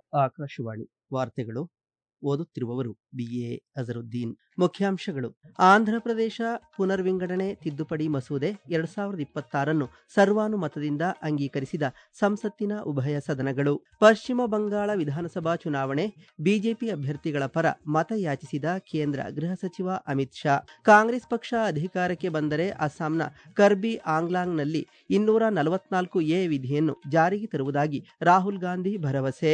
ಆಕಾಶವಾಣಿ ವಾರ್ತೆಗಳು ಓದುತ್ತಿರುವವರು ಬಿಎ ಅಜರುದ್ದೀನ್ ಮುಖ್ಯಾಂಶಗಳು ಆಂಧ್ರಪ್ರದೇಶ ಪುನರ್ವಿಂಗಡಣೆ ತಿದ್ದುಪಡಿ ಮಸೂದೆ ಎರಡ್ ಸಾವಿರದ ಇಪ್ಪತ್ತಾರನ್ನು ಸರ್ವಾನುಮತದಿಂದ ಅಂಗೀಕರಿಸಿದ ಸಂಸತ್ತಿನ ಉಭಯ ಸದನಗಳು ಪಶ್ಚಿಮ ಬಂಗಾಳ ವಿಧಾನಸಭಾ ಚುನಾವಣೆ ಬಿಜೆಪಿ ಅಭ್ಯರ್ಥಿಗಳ ಪರ ಮತ ಯಾಚಿಸಿದ ಕೇಂದ್ರ ಗೃಹ ಸಚಿವ ಅಮಿತ್ ಶಾ ಕಾಂಗ್ರೆಸ್ ಪಕ್ಷ ಅಧಿಕಾರಕ್ಕೆ ಬಂದರೆ ಅಸ್ಸಾಂನ ಕರ್ಬಿ ಆಂಗ್ಲಾಂಗ್ನಲ್ಲಿ ಇನ್ನೂರ ನಲವತ್ನಾಲ್ಕು ಎ ವಿಧಿಯನ್ನು ಜಾರಿಗೆ ತರುವುದಾಗಿ ರಾಹುಲ್ ಗಾಂಧಿ ಭರವಸೆ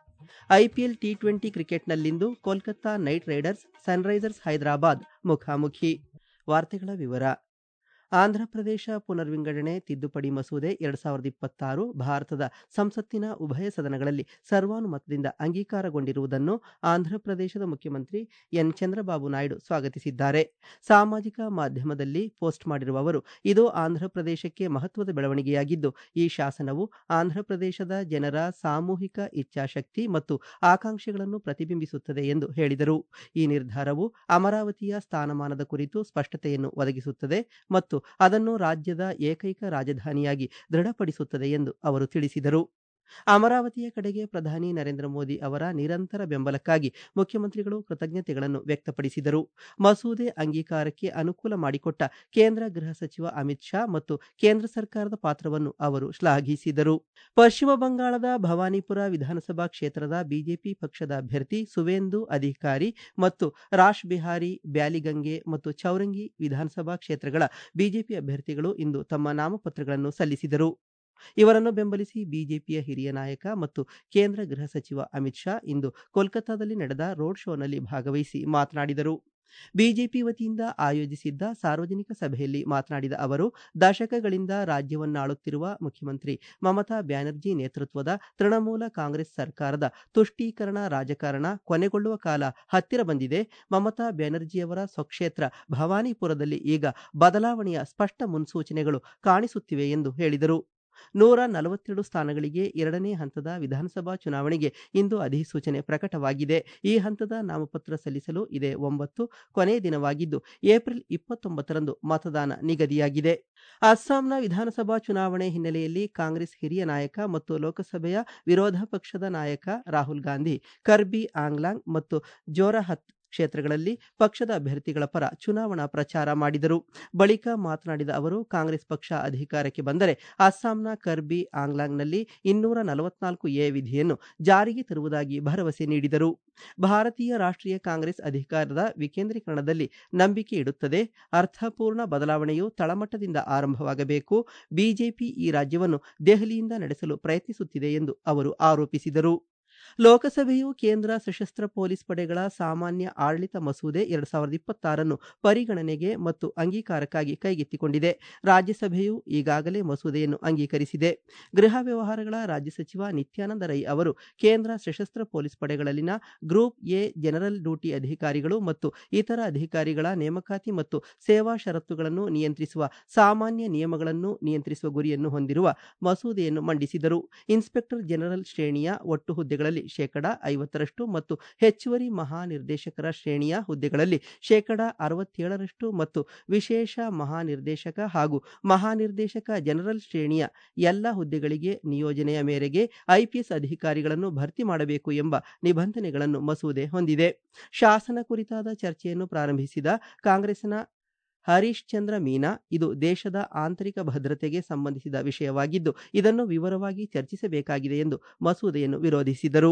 ಐಪಿಎಲ್ ಟಿ ಟ್ವೆಂಟಿ ಕ್ರಿಕೆಟ್ನಲ್ಲಿಂದು Kolkata Knight Riders Sunrisers Hyderabad ಮುಖಾಮುಖಿ ವಾರ್ತೆಗಳ ವಿವರ ಆಂಧ್ರಪ್ರದೇಶ ಪುನರ್ವಿಂಗಡಣೆ ತಿದ್ದುಪಡಿ ಮಸೂದೆ ಎರಡ್ ಸಾವಿರದ ಇಪ್ಪತ್ತಾರು ಭಾರತದ ಸಂಸತ್ತಿನ ಉಭಯ ಸದನಗಳಲ್ಲಿ ಸರ್ವಾನುಮತದಿಂದ ಅಂಗೀಕಾರಗೊಂಡಿರುವುದನ್ನು ಆಂಧ್ರಪ್ರದೇಶದ ಮುಖ್ಯಮಂತ್ರಿ ಎನ್ ಚಂದ್ರಬಾಬು ನಾಯ್ಡು ಸ್ವಾಗತಿಸಿದ್ದಾರೆ ಸಾಮಾಜಿಕ ಮಾಧ್ಯಮದಲ್ಲಿ ಪೋಸ್ಟ್ ಮಾಡಿರುವ ಅವರು ಇದು ಆಂಧ್ರಪ್ರದೇಶಕ್ಕೆ ಮಹತ್ವದ ಬೆಳವಣಿಗೆಯಾಗಿದ್ದು ಈ ಶಾಸನವು ಆಂಧ್ರಪ್ರದೇಶದ ಜನರ ಸಾಮೂಹಿಕ ಇಚ್ಛಾಶಕ್ತಿ ಮತ್ತು ಆಕಾಂಕ್ಷೆಗಳನ್ನು ಪ್ರತಿಬಿಂಬಿಸುತ್ತದೆ ಎಂದು ಹೇಳಿದರು ಈ ನಿರ್ಧಾರವು ಅಮರಾವತಿಯ ಸ್ಥಾನಮಾನದ ಕುರಿತು ಸ್ಪಷ್ಟತೆಯನ್ನು ಒದಗಿಸುತ್ತದೆ ಮತ್ತು ಅದನ್ನು ರಾಜ್ಯದ ಏಕೈಕ ರಾಜಧಾನಿಯಾಗಿ ದೃಢಪಡಿಸುತ್ತದೆ ಎಂದು ಅವರು ತಿಳಿಸಿದರು ಅಮರಾವತಿಯ ಕಡೆಗೆ ಪ್ರಧಾನಿ ನರೇಂದ್ರ ಮೋದಿ ಅವರ ನಿರಂತರ ಬೆಂಬಲಕ್ಕಾಗಿ ಮುಖ್ಯಮಂತ್ರಿಗಳು ಕೃತಜ್ಞತೆಗಳನ್ನು ವ್ಯಕ್ತಪಡಿಸಿದರು ಮಸೂದೆ ಅಂಗೀಕಾರಕ್ಕೆ ಅನುಕೂಲ ಮಾಡಿಕೊಟ್ಟ ಕೇಂದ್ರ ಗೃಹ ಸಚಿವ ಅಮಿತ್ ಶಾ ಮತ್ತು ಕೇಂದ್ರ ಸರ್ಕಾರದ ಪಾತ್ರವನ್ನು ಅವರು ಶ್ಲಾಘಿಸಿದರು ಪಶ್ಚಿಮ ಬಂಗಾಳದ ಭವಾನಿಪುರ ವಿಧಾನಸಭಾ ಕ್ಷೇತ್ರದ ಬಿಜೆಪಿ ಪಕ್ಷದ ಅಭ್ಯರ್ಥಿ ಸುವೇಂದು ಅಧಿಕಾರಿ ಮತ್ತು ರಾಶ್ ಬಿಹಾರಿ ಬ್ಯಾಲಿಗಂಗೆ ಮತ್ತು ಚೌರಂಗಿ ವಿಧಾನಸಭಾ ಕ್ಷೇತ್ರಗಳ ಬಿಜೆಪಿ ಅಭ್ಯರ್ಥಿಗಳು ಇಂದು ತಮ್ಮ ನಾಮಪತ್ರಗಳನ್ನು ಸಲ್ಲಿಸಿದರು ಇವರನ್ನು ಬೆಂಬಲಿಸಿ ಬಿಜೆಪಿಯ ಹಿರಿಯ ನಾಯಕ ಮತ್ತು ಕೇಂದ್ರ ಗೃಹ ಸಚಿವ ಅಮಿತ್ ಶಾ ಇಂದು ಕೋಲ್ಕತ್ತಾದಲ್ಲಿ ನಡೆದ ರೋಡ್ ಶೋನಲ್ಲಿ ಭಾಗವಹಿಸಿ ಮಾತನಾಡಿದರು ಬಿಜೆಪಿ ವತಿಯಿಂದ ಆಯೋಜಿಸಿದ್ದ ಸಾರ್ವಜನಿಕ ಸಭೆಯಲ್ಲಿ ಮಾತನಾಡಿದ ಅವರು ದಶಕಗಳಿಂದ ರಾಜ್ಯವನ್ನಾಳುತ್ತಿರುವ ಮುಖ್ಯಮಂತ್ರಿ ಮಮತಾ ಬ್ಯಾನರ್ಜಿ ನೇತೃತ್ವದ ತೃಣಮೂಲ ಕಾಂಗ್ರೆಸ್ ಸರ್ಕಾರದ ತುಷ್ಟೀಕರಣ ರಾಜಕಾರಣ ಕೊನೆಗೊಳ್ಳುವ ಕಾಲ ಹತ್ತಿರ ಬಂದಿದೆ ಮಮತಾ ಬ್ಯಾನರ್ಜಿಯವರ ಸ್ವಕ್ಷೇತ್ರ ಭವಾನಿಪುರದಲ್ಲಿ ಈಗ ಬದಲಾವಣೆಯ ಸ್ಪಷ್ಟ ಮುನ್ಸೂಚನೆಗಳು ಕಾಣಿಸುತ್ತಿವೆ ಎಂದು ಹೇಳಿದರು ನೂರ ನಲವತ್ತೆರಡು ಸ್ಥಾನಗಳಿಗೆ ಎರಡನೇ ಹಂತದ ವಿಧಾನಸಭಾ ಚುನಾವಣೆಗೆ ಇಂದು ಅಧಿಸೂಚನೆ ಪ್ರಕಟವಾಗಿದೆ ಈ ಹಂತದ ನಾಮಪತ್ರ ಸಲ್ಲಿಸಲು ಇದೇ ಒಂಬತ್ತು ಕೊನೆ ದಿನವಾಗಿದ್ದು ಏಪ್ರಿಲ್ ಇಪ್ಪತ್ತೊಂಬತ್ತರಂದು ಮತದಾನ ನಿಗದಿಯಾಗಿದೆ ಅಸ್ಸಾಂನ ವಿಧಾನಸಭಾ ಚುನಾವಣೆ ಹಿನ್ನೆಲೆಯಲ್ಲಿ ಕಾಂಗ್ರೆಸ್ ಹಿರಿಯ ನಾಯಕ ಮತ್ತು ಲೋಕಸಭೆಯ ವಿರೋಧ ಪಕ್ಷದ ನಾಯಕ ರಾಹುಲ್ ಗಾಂಧಿ ಕರ್ಬಿ ಆಂಗ್ಲಾಂಗ್ ಮತ್ತು ಜೋರಹತ್ ಕ್ಷೇತ್ರಗಳಲ್ಲಿ ಪಕ್ಷದ ಅಭ್ಯರ್ಥಿಗಳ ಪರ ಚುನಾವಣಾ ಪ್ರಚಾರ ಮಾಡಿದರು ಬಳಿಕ ಮಾತನಾಡಿದ ಅವರು ಕಾಂಗ್ರೆಸ್ ಪಕ್ಷ ಅಧಿಕಾರಕ್ಕೆ ಬಂದರೆ ಅಸ್ಸಾಂನ ಕರ್ಬಿ ಆಂಗ್ಲಾಂಗ್ನಲ್ಲಿ ಇನ್ನೂರ ನಲವತ್ನಾಲ್ಕು ಎ ವಿಧಿಯನ್ನು ಜಾರಿಗೆ ತರುವುದಾಗಿ ಭರವಸೆ ನೀಡಿದರು ಭಾರತೀಯ ರಾಷ್ಟ್ರೀಯ ಕಾಂಗ್ರೆಸ್ ಅಧಿಕಾರದ ವಿಕೇಂದ್ರೀಕರಣದಲ್ಲಿ ನಂಬಿಕೆ ಇಡುತ್ತದೆ ಅರ್ಥಪೂರ್ಣ ಬದಲಾವಣೆಯು ತಳಮಟ್ಟದಿಂದ ಆರಂಭವಾಗಬೇಕು ಬಿಜೆಪಿ ಈ ರಾಜ್ಯವನ್ನು ದೆಹಲಿಯಿಂದ ನಡೆಸಲು ಪ್ರಯತ್ನಿಸುತ್ತಿದೆ ಎಂದು ಅವರು ಆರೋಪಿಸಿದರು ಲೋಕಸಭೆಯು ಕೇಂದ್ರ ಸಶಸ್ತ್ರ ಪೊಲೀಸ್ ಪಡೆಗಳ ಸಾಮಾನ್ಯ ಆಡಳಿತ ಮಸೂದೆ ಎರಡ್ ಸಾವಿರದ ಇಪ್ಪತ್ತಾರನ್ನು ಪರಿಗಣನೆಗೆ ಮತ್ತು ಅಂಗೀಕಾರಕ್ಕಾಗಿ ಕೈಗೆತ್ತಿಕೊಂಡಿದೆ ರಾಜ್ಯಸಭೆಯು ಈಗಾಗಲೇ ಮಸೂದೆಯನ್ನು ಅಂಗೀಕರಿಸಿದೆ ಗೃಹ ವ್ಯವಹಾರಗಳ ರಾಜ್ಯ ಸಚಿವ ನಿತ್ಯಾನಂದ ರೈ ಅವರು ಕೇಂದ್ರ ಸಶಸ್ತ್ರ ಪೊಲೀಸ್ ಪಡೆಗಳಲ್ಲಿನ ಗ್ರೂಪ್ ಎ ಜನರಲ್ ಡ್ಯೂಟಿ ಅಧಿಕಾರಿಗಳು ಮತ್ತು ಇತರ ಅಧಿಕಾರಿಗಳ ನೇಮಕಾತಿ ಮತ್ತು ಸೇವಾ ಷರತ್ತುಗಳನ್ನು ನಿಯಂತ್ರಿಸುವ ಸಾಮಾನ್ಯ ನಿಯಮಗಳನ್ನು ನಿಯಂತ್ರಿಸುವ ಗುರಿಯನ್ನು ಹೊಂದಿರುವ ಮಸೂದೆಯನ್ನು ಮಂಡಿಸಿದರು ಇನ್ಸ್ಪೆಕ್ಟರ್ ಜನರಲ್ ಶ್ರೇಣಿಯ ಒಟ್ಟು ಹುದ್ದೆಗಳಲ್ಲಿ ಶೇಕಡ ಐವತ್ತರಷ್ಟು ಮತ್ತು ಹೆಚ್ಚುವರಿ ಮಹಾನಿರ್ದೇಶಕರ ಶ್ರೇಣಿಯ ಹುದ್ದೆಗಳಲ್ಲಿ ಶೇಕಡ ಅರವತ್ತೇಳರಷ್ಟು ಮತ್ತು ವಿಶೇಷ ಮಹಾನಿರ್ದೇಶಕ ಹಾಗೂ ಮಹಾನಿರ್ದೇಶಕ ಜನರಲ್ ಶ್ರೇಣಿಯ ಎಲ್ಲ ಹುದ್ದೆಗಳಿಗೆ ನಿಯೋಜನೆಯ ಮೇರೆಗೆ ಐಪಿಎಸ್ ಅಧಿಕಾರಿಗಳನ್ನು ಭರ್ತಿ ಮಾಡಬೇಕು ಎಂಬ ನಿಬಂಧನೆಗಳನ್ನು ಮಸೂದೆ ಹೊಂದಿದೆ ಶಾಸನ ಕುರಿತಾದ ಚರ್ಚೆಯನ್ನು ಪ್ರಾರಂಭಿಸಿದ ಕಾಂಗ್ರೆಸ್ನ ಹರೀಶ್ ಚಂದ್ರ ಮೀನಾ ಇದು ದೇಶದ ಆಂತರಿಕ ಭದ್ರತೆಗೆ ಸಂಬಂಧಿಸಿದ ವಿಷಯವಾಗಿದ್ದು ಇದನ್ನು ವಿವರವಾಗಿ ಚರ್ಚಿಸಬೇಕಾಗಿದೆ ಎಂದು ಮಸೂದೆಯನ್ನು ವಿರೋಧಿಸಿದರು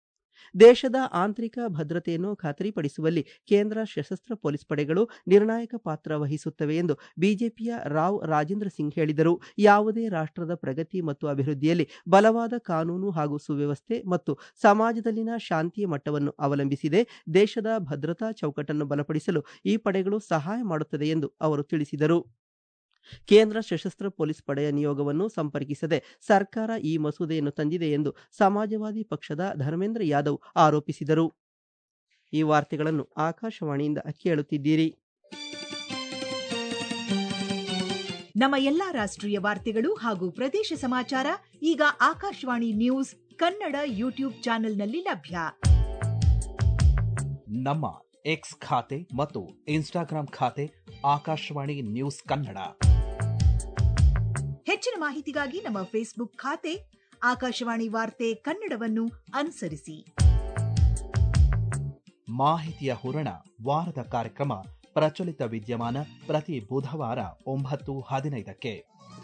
ದೇಶದ ಆಂತರಿಕ ಭದ್ರತೆಯನ್ನು ಖಾತರಿಪಡಿಸುವಲ್ಲಿ ಕೇಂದ್ರ ಸಶಸ್ತ್ರ ಪೊಲೀಸ್ ಪಡೆಗಳು ನಿರ್ಣಾಯಕ ಪಾತ್ರ ವಹಿಸುತ್ತವೆ ಎಂದು ಬಿಜೆಪಿಯ ರಾವ್ ರಾಜೇಂದ್ರ ಸಿಂಗ್ ಹೇಳಿದರು ಯಾವುದೇ ರಾಷ್ಟ್ರದ ಪ್ರಗತಿ ಮತ್ತು ಅಭಿವೃದ್ಧಿಯಲ್ಲಿ ಬಲವಾದ ಕಾನೂನು ಹಾಗೂ ಸುವ್ಯವಸ್ಥೆ ಮತ್ತು ಸಮಾಜದಲ್ಲಿನ ಶಾಂತಿಯ ಮಟ್ಟವನ್ನು ಅವಲಂಬಿಸಿದೆ ದೇಶದ ಭದ್ರತಾ ಚೌಕಟ್ಟನ್ನು ಬಲಪಡಿಸಲು ಈ ಪಡೆಗಳು ಸಹಾಯ ಮಾಡುತ್ತದೆ ಎಂದು ಅವರು ತಿಳಿಸಿದರು ಕೇಂದ್ರ ಸಶಸ್ತ್ರ ಪೊಲೀಸ್ ಪಡೆಯ ನಿಯೋಗವನ್ನು ಸಂಪರ್ಕಿಸದೆ ಸರ್ಕಾರ ಈ ಮಸೂದೆಯನ್ನು ತಂದಿದೆ ಎಂದು ಸಮಾಜವಾದಿ ಪಕ್ಷದ ಧರ್ಮೇಂದ್ರ ಯಾದವ್ ಆರೋಪಿಸಿದರು ಈ ವಾರ್ತೆಗಳನ್ನು ಆಕಾಶವಾಣಿಯಿಂದ ಕೇಳುತ್ತಿದ್ದೀರಿ ನಮ್ಮ ಎಲ್ಲಾ ರಾಷ್ಟ್ರೀಯ ವಾರ್ತೆಗಳು ಹಾಗೂ ಪ್ರದೇಶ ಸಮಾಚಾರ ಈಗ ಆಕಾಶವಾಣಿ ನ್ಯೂಸ್ ಕನ್ನಡ ಯೂಟ್ಯೂಬ್ ಚಾನೆಲ್ನಲ್ಲಿ ಲಭ್ಯ ನಮ್ಮ ಎಕ್ಸ್ ಖಾತೆ ಮತ್ತು ಇನ್ಸ್ಟಾಗ್ರಾಂ ಖಾತೆ ಆಕಾಶವಾಣಿ ನ್ಯೂಸ್ ಕನ್ನಡ ಹೆಚ್ಚಿನ ಮಾಹಿತಿಗಾಗಿ ನಮ್ಮ ಫೇಸ್ಬುಕ್ ಖಾತೆ ಆಕಾಶವಾಣಿ ವಾರ್ತೆ ಕನ್ನಡವನ್ನು ಅನುಸರಿಸಿ ಮಾಹಿತಿಯ ಹೂರಣ ವಾರದ ಕಾರ್ಯಕ್ರಮ ಪ್ರಚಲಿತ ವಿದ್ಯಮಾನ ಪ್ರತಿ ಬುಧವಾರ ಒಂಬತ್ತು ಹದಿನೈದಕ್ಕೆ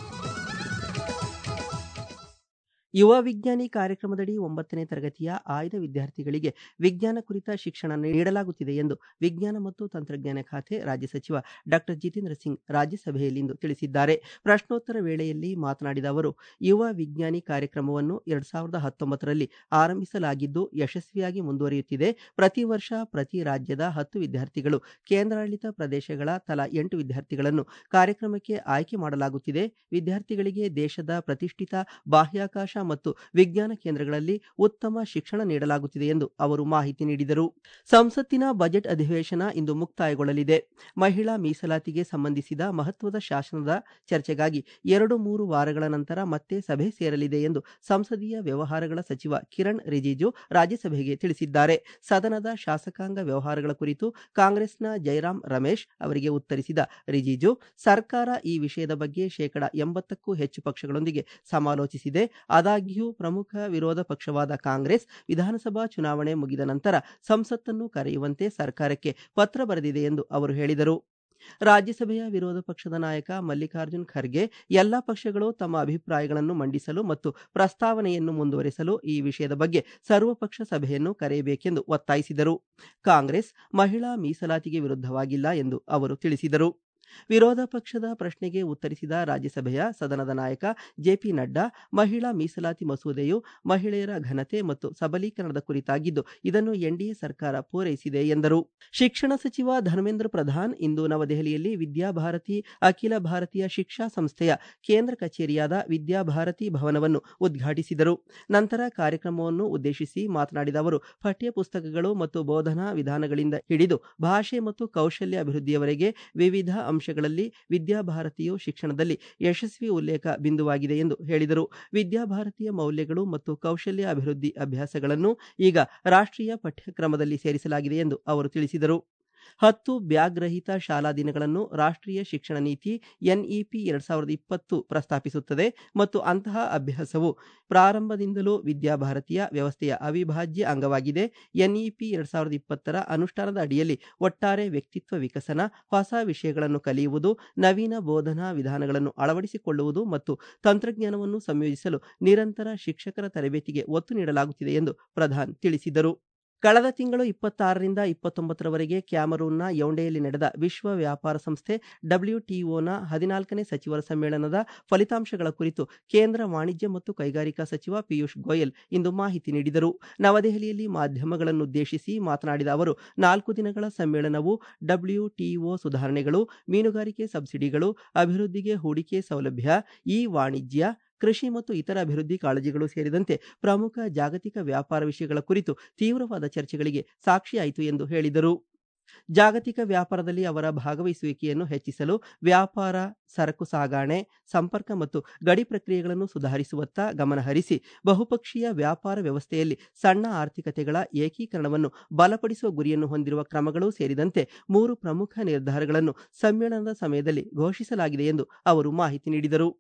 ಯುವ ವಿಜ್ಞಾನಿ ಕಾರ್ಯಕ್ರಮದಡಿ ಒಂಬತ್ತನೇ ತರಗತಿಯ ಆಯ್ದ ವಿದ್ಯಾರ್ಥಿಗಳಿಗೆ ವಿಜ್ಞಾನ ಕುರಿತ ಶಿಕ್ಷಣ ನೀಡಲಾಗುತ್ತಿದೆ ಎಂದು ವಿಜ್ಞಾನ ಮತ್ತು ತಂತ್ರಜ್ಞಾನ ಖಾತೆ ರಾಜ್ಯ ಸಚಿವ ಡಾಕ್ಟರ್ ಜಿತೇಂದ್ರ ಸಿಂಗ್ ರಾಜ್ಯಸಭೆಯಲ್ಲಿಂದು ತಿಳಿಸಿದ್ದಾರೆ ಪ್ರಶ್ನೋತ್ತರ ವೇಳೆಯಲ್ಲಿ ಮಾತನಾಡಿದ ಅವರು ಯುವ ವಿಜ್ಞಾನಿ ಕಾರ್ಯಕ್ರಮವನ್ನು ಎರಡ್ ಸಾವಿರದ ಹತ್ತೊಂಬತ್ತರಲ್ಲಿ ಆರಂಭಿಸಲಾಗಿದ್ದು ಯಶಸ್ವಿಯಾಗಿ ಮುಂದುವರಿಯುತ್ತಿದೆ ಪ್ರತಿ ವರ್ಷ ಪ್ರತಿ ರಾಜ್ಯದ ಹತ್ತು ವಿದ್ಯಾರ್ಥಿಗಳು ಕೇಂದ್ರಾಡಳಿತ ಪ್ರದೇಶಗಳ ತಲಾ ಎಂಟು ವಿದ್ಯಾರ್ಥಿಗಳನ್ನು ಕಾರ್ಯಕ್ರಮಕ್ಕೆ ಆಯ್ಕೆ ಮಾಡಲಾಗುತ್ತಿದೆ ವಿದ್ಯಾರ್ಥಿಗಳಿಗೆ ದೇಶದ ಪ್ರತಿಷ್ಠಿತ ಬಾಹ್ಯಾಕಾಶ ಮತ್ತು ವಿಜ್ಞಾನ ಕೇಂದ್ರಗಳಲ್ಲಿ ಉತ್ತಮ ಶಿಕ್ಷಣ ನೀಡಲಾಗುತ್ತಿದೆ ಎಂದು ಅವರು ಮಾಹಿತಿ ನೀಡಿದರು ಸಂಸತ್ತಿನ ಬಜೆಟ್ ಅಧಿವೇಶನ ಇಂದು ಮುಕ್ತಾಯಗೊಳ್ಳಲಿದೆ ಮಹಿಳಾ ಮೀಸಲಾತಿಗೆ ಸಂಬಂಧಿಸಿದ ಮಹತ್ವದ ಶಾಸನದ ಚರ್ಚೆಗಾಗಿ ಎರಡು ಮೂರು ವಾರಗಳ ನಂತರ ಮತ್ತೆ ಸಭೆ ಸೇರಲಿದೆ ಎಂದು ಸಂಸದೀಯ ವ್ಯವಹಾರಗಳ ಸಚಿವ ಕಿರಣ್ ರಿಜಿಜು ರಾಜ್ಯಸಭೆಗೆ ತಿಳಿಸಿದ್ದಾರೆ ಸದನದ ಶಾಸಕಾಂಗ ವ್ಯವಹಾರಗಳ ಕುರಿತು ಕಾಂಗ್ರೆಸ್ನ ಜೈರಾಮ್ ರಮೇಶ್ ಅವರಿಗೆ ಉತ್ತರಿಸಿದ ರಿಜಿಜು ಸರ್ಕಾರ ಈ ವಿಷಯದ ಬಗ್ಗೆ ಶೇಕಡ ಎಂಬತ್ತಕ್ಕೂ ಹೆಚ್ಚು ಪಕ್ಷಗಳೊಂದಿಗೆ ಸಮಾಲೋಚಿಸಿದೆ ಆದಾಗ್ಯೂ ಪ್ರಮುಖ ವಿರೋಧ ಪಕ್ಷವಾದ ಕಾಂಗ್ರೆಸ್ ವಿಧಾನಸಭಾ ಚುನಾವಣೆ ಮುಗಿದ ನಂತರ ಸಂಸತ್ತನ್ನು ಕರೆಯುವಂತೆ ಸರ್ಕಾರಕ್ಕೆ ಪತ್ರ ಬರೆದಿದೆ ಎಂದು ಅವರು ಹೇಳಿದರು ರಾಜ್ಯಸಭೆಯ ವಿರೋಧ ಪಕ್ಷದ ನಾಯಕ ಮಲ್ಲಿಕಾರ್ಜುನ್ ಖರ್ಗೆ ಎಲ್ಲಾ ಪಕ್ಷಗಳು ತಮ್ಮ ಅಭಿಪ್ರಾಯಗಳನ್ನು ಮಂಡಿಸಲು ಮತ್ತು ಪ್ರಸ್ತಾವನೆಯನ್ನು ಮುಂದುವರೆಸಲು ಈ ವಿಷಯದ ಬಗ್ಗೆ ಸರ್ವಪಕ್ಷ ಸಭೆಯನ್ನು ಕರೆಯಬೇಕೆಂದು ಒತ್ತಾಯಿಸಿದರು ಕಾಂಗ್ರೆಸ್ ಮಹಿಳಾ ಮೀಸಲಾತಿಗೆ ವಿರುದ್ಧವಾಗಿಲ್ಲ ಎಂದು ಅವರು ತಿಳಿಸಿದರು ವಿರೋಧ ಪಕ್ಷದ ಪ್ರಶ್ನೆಗೆ ಉತ್ತರಿಸಿದ ರಾಜ್ಯಸಭೆಯ ಸದನದ ನಾಯಕ ಜೆಪಿ ನಡ್ಡಾ ಮಹಿಳಾ ಮೀಸಲಾತಿ ಮಸೂದೆಯು ಮಹಿಳೆಯರ ಘನತೆ ಮತ್ತು ಸಬಲೀಕರಣದ ಕುರಿತಾಗಿದ್ದು ಇದನ್ನು ಎನ್ಡಿಎ ಸರ್ಕಾರ ಪೂರೈಸಿದೆ ಎಂದರು ಶಿಕ್ಷಣ ಸಚಿವ ಧರ್ಮೇಂದ್ರ ಪ್ರಧಾನ್ ಇಂದು ನವದೆಹಲಿಯಲ್ಲಿ ವಿದ್ಯಾಭಾರತಿ ಅಖಿಲ ಭಾರತೀಯ ಶಿಕ್ಷಾ ಸಂಸ್ಥೆಯ ಕೇಂದ್ರ ಕಚೇರಿಯಾದ ವಿದ್ಯಾಭಾರತಿ ಭವನವನ್ನು ಉದ್ಘಾಟಿಸಿದರು ನಂತರ ಕಾರ್ಯಕ್ರಮವನ್ನು ಉದ್ದೇಶಿಸಿ ಮಾತನಾಡಿದ ಅವರು ಪಠ್ಯ ಪುಸ್ತಕಗಳು ಮತ್ತು ಬೋಧನಾ ವಿಧಾನಗಳಿಂದ ಹಿಡಿದು ಭಾಷೆ ಮತ್ತು ಕೌಶಲ್ಯ ಅಭಿವೃದ್ಧಿಯವರೆಗೆ ವಿವಿಧ ಅಂಶಗಳಲ್ಲಿ ವಿದ್ಯಾಭಾರತಿಯು ಶಿಕ್ಷಣದಲ್ಲಿ ಯಶಸ್ವಿ ಉಲ್ಲೇಖ ಬಿಂದುವಾಗಿದೆ ಎಂದು ಹೇಳಿದರು ವಿದ್ಯಾಭಾರತೀಯ ಮೌಲ್ಯಗಳು ಮತ್ತು ಕೌಶಲ್ಯ ಅಭಿವೃದ್ಧಿ ಅಭ್ಯಾಸಗಳನ್ನು ಈಗ ರಾಷ್ಟ್ರೀಯ ಪಠ್ಯಕ್ರಮದಲ್ಲಿ ಸೇರಿಸಲಾಗಿದೆ ಎಂದು ಅವರು ತಿಳಿಸಿದರು ಹತ್ತು ಬ್ಯಾಗ್ ರಹಿತ ಶಾಲಾ ದಿನಗಳನ್ನು ರಾಷ್ಟ್ರೀಯ ಶಿಕ್ಷಣ ನೀತಿ ಎನ್ಇಪಿ ಎರಡ್ ಸಾವಿರದ ಇಪ್ಪತ್ತು ಪ್ರಸ್ತಾಪಿಸುತ್ತದೆ ಮತ್ತು ಅಂತಹ ಅಭ್ಯಾಸವು ಪ್ರಾರಂಭದಿಂದಲೂ ವಿದ್ಯಾಭಾರತೀಯ ವ್ಯವಸ್ಥೆಯ ಅವಿಭಾಜ್ಯ ಅಂಗವಾಗಿದೆ ಎನ್ಇಪಿ ಎರಡ್ ಸಾವಿರದ ಇಪ್ಪತ್ತರ ಅನುಷ್ಠಾನದ ಅಡಿಯಲ್ಲಿ ಒಟ್ಟಾರೆ ವ್ಯಕ್ತಿತ್ವ ವಿಕಸನ ಹೊಸ ವಿಷಯಗಳನ್ನು ಕಲಿಯುವುದು ನವೀನ ಬೋಧನಾ ವಿಧಾನಗಳನ್ನು ಅಳವಡಿಸಿಕೊಳ್ಳುವುದು ಮತ್ತು ತಂತ್ರಜ್ಞಾನವನ್ನು ಸಂಯೋಜಿಸಲು ನಿರಂತರ ಶಿಕ್ಷಕರ ತರಬೇತಿಗೆ ಒತ್ತು ನೀಡಲಾಗುತ್ತಿದೆ ಎಂದು ಪ್ರಧಾನ್ ತಿಳಿಸಿದರು ಕಳೆದ ತಿಂಗಳು ಇಪ್ಪತ್ತಾರರಿಂದ ಇಪ್ಪತ್ತೊಂಬತ್ತರವರೆಗೆ ಕ್ಯಾಮರೂನ್ನ ಯೌಂಡೆಯಲ್ಲಿ ನಡೆದ ವಿಶ್ವ ವ್ಯಾಪಾರ ಸಂಸ್ಥೆ ಡಬ್ಲ್ಯೂಟಿಒನ ಹದಿನಾಲ್ಕನೇ ಸಚಿವರ ಸಮ್ಮೇಳನದ ಫಲಿತಾಂಶಗಳ ಕುರಿತು ಕೇಂದ್ರ ವಾಣಿಜ್ಯ ಮತ್ತು ಕೈಗಾರಿಕಾ ಸಚಿವ ಪಿಯೂಷ್ ಗೋಯಲ್ ಇಂದು ಮಾಹಿತಿ ನೀಡಿದರು ನವದೆಹಲಿಯಲ್ಲಿ ಮಾಧ್ಯಮಗಳನ್ನುದ್ದೇಶಿಸಿ ಮಾತನಾಡಿದ ಅವರು ನಾಲ್ಕು ದಿನಗಳ ಸಮ್ಮೇಳನವು ಡಬ್ಲ್ಯೂಟಿಒ ಸುಧಾರಣೆಗಳು ಮೀನುಗಾರಿಕೆ ಸಬ್ಸಿಡಿಗಳು ಅಭಿವೃದ್ಧಿಗೆ ಹೂಡಿಕೆ ಸೌಲಭ್ಯ ಇ ವಾಣಿಜ್ಯ ಕೃಷಿ ಮತ್ತು ಇತರ ಅಭಿವೃದ್ಧಿ ಕಾಳಜಿಗಳು ಸೇರಿದಂತೆ ಪ್ರಮುಖ ಜಾಗತಿಕ ವ್ಯಾಪಾರ ವಿಷಯಗಳ ಕುರಿತು ತೀವ್ರವಾದ ಚರ್ಚೆಗಳಿಗೆ ಸಾಕ್ಷಿಯಾಯಿತು ಎಂದು ಹೇಳಿದರು ಜಾಗತಿಕ ವ್ಯಾಪಾರದಲ್ಲಿ ಅವರ ಭಾಗವಹಿಸುವಿಕೆಯನ್ನು ಹೆಚ್ಚಿಸಲು ವ್ಯಾಪಾರ ಸರಕು ಸಾಗಾಣೆ ಸಂಪರ್ಕ ಮತ್ತು ಗಡಿ ಪ್ರಕ್ರಿಯೆಗಳನ್ನು ಸುಧಾರಿಸುವತ್ತ ಗಮನಹರಿಸಿ ಬಹುಪಕ್ಷೀಯ ವ್ಯಾಪಾರ ವ್ಯವಸ್ಥೆಯಲ್ಲಿ ಸಣ್ಣ ಆರ್ಥಿಕತೆಗಳ ಏಕೀಕರಣವನ್ನು ಬಲಪಡಿಸುವ ಗುರಿಯನ್ನು ಹೊಂದಿರುವ ಕ್ರಮಗಳು ಸೇರಿದಂತೆ ಮೂರು ಪ್ರಮುಖ ನಿರ್ಧಾರಗಳನ್ನು ಸಮ್ಮೇಳನದ ಸಮಯದಲ್ಲಿ ಘೋಷಿಸಲಾಗಿದೆ ಎಂದು ಅವರು ಮಾಹಿತಿ ನೀಡಿದರು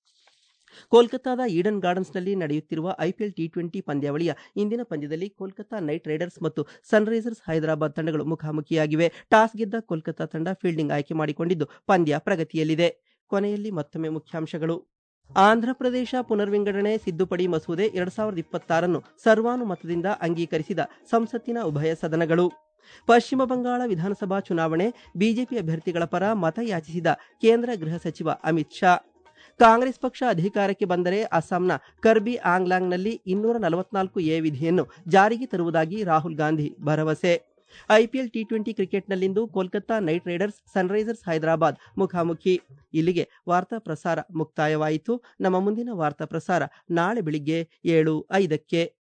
ಕೋಲ್ಕತ್ತಾದ ಈಡನ್ ಗಾರ್ಡನ್ಸ್ನಲ್ಲಿ ನಡೆಯುತ್ತಿರುವ ಐಪಿಎಲ್ ಟಿ ಟ್ವೆಂಟಿ ಪಂದ್ಯಾವಳಿಯ ಇಂದಿನ ಪಂದ್ಯದಲ್ಲಿ ಕೋಲ್ಕತ್ತಾ ನೈಟ್ ರೈಡರ್ಸ್ ಮತ್ತು ಸನ್ರೈಸರ್ಸ್ ಹೈದರಾಬಾದ್ ತಂಡಗಳು ಮುಖಾಮುಖಿಯಾಗಿವೆ ಟಾಸ್ ಗೆದ್ದ ಕೋಲ್ಕತ್ತಾ ತಂಡ ಫೀಲ್ಡಿಂಗ್ ಆಯ್ಕೆ ಮಾಡಿಕೊಂಡಿದ್ದು ಪಂದ್ಯ ಪ್ರಗತಿಯಲ್ಲಿದೆ ಕೊನೆಯಲ್ಲಿ ಮತ್ತೊಮ್ಮೆ ಮುಖ್ಯಾಂಶಗಳು ಆಂಧ್ರಪ್ರದೇಶ ಪುನರ್ವಿಂಗಡಣೆ ತಿದ್ದುಪಡಿ ಮಸೂದೆ ಎರಡ್ ಸಾವಿರದ ಇಪ್ಪತ್ತಾರನ್ನು ಸರ್ವಾನುಮತದಿಂದ ಅಂಗೀಕರಿಸಿದ ಸಂಸತ್ತಿನ ಉಭಯ ಸದನಗಳು ಪಶ್ಚಿಮ ಬಂಗಾಳ ವಿಧಾನಸಭಾ ಚುನಾವಣೆ ಬಿಜೆಪಿ ಅಭ್ಯರ್ಥಿಗಳ ಪರ ಮತ ಯಾಚಿಸಿದ ಕೇಂದ್ರ ಗೃಹ ಸಚಿವ ಅಮಿತ್ ಶಾ ಕಾಂಗ್ರೆಸ್ ಪಕ್ಷ ಅಧಿಕಾರಕ್ಕೆ ಬಂದರೆ ಅಸ್ಸಾಂನ ಕರ್ಬಿ ಆಂಗ್ಲಾಂಗ್ನಲ್ಲಿ ಇನ್ನೂರ ನಲವತ್ನಾಲ್ಕು ಎ ವಿಧಿಯನ್ನು ಜಾರಿಗೆ ತರುವುದಾಗಿ ರಾಹುಲ್ ಗಾಂಧಿ ಭರವಸೆ ಐಪಿಎಲ್ ಟಿ ಟ್ವೆಂಟಿ ಕ್ರಿಕೆಟ್ನಲ್ಲಿಂದು Kolkata Knight Riders Sunrisers Hyderabad ಮುಖಾಮುಖಿ ಇಲ್ಲಿಗೆ ವಾರ್ತಾ ಪ್ರಸಾರ ಮುಕ್ತಾಯವಾಯಿತು ನಮ್ಮ ಮುಂದಿನ ವಾರ್ತಾ ಪ್ರಸಾರ ನಾಳೆ ಬೆಳಿಗ್ಗೆ ಏಳು ಐದಕ್ಕೆ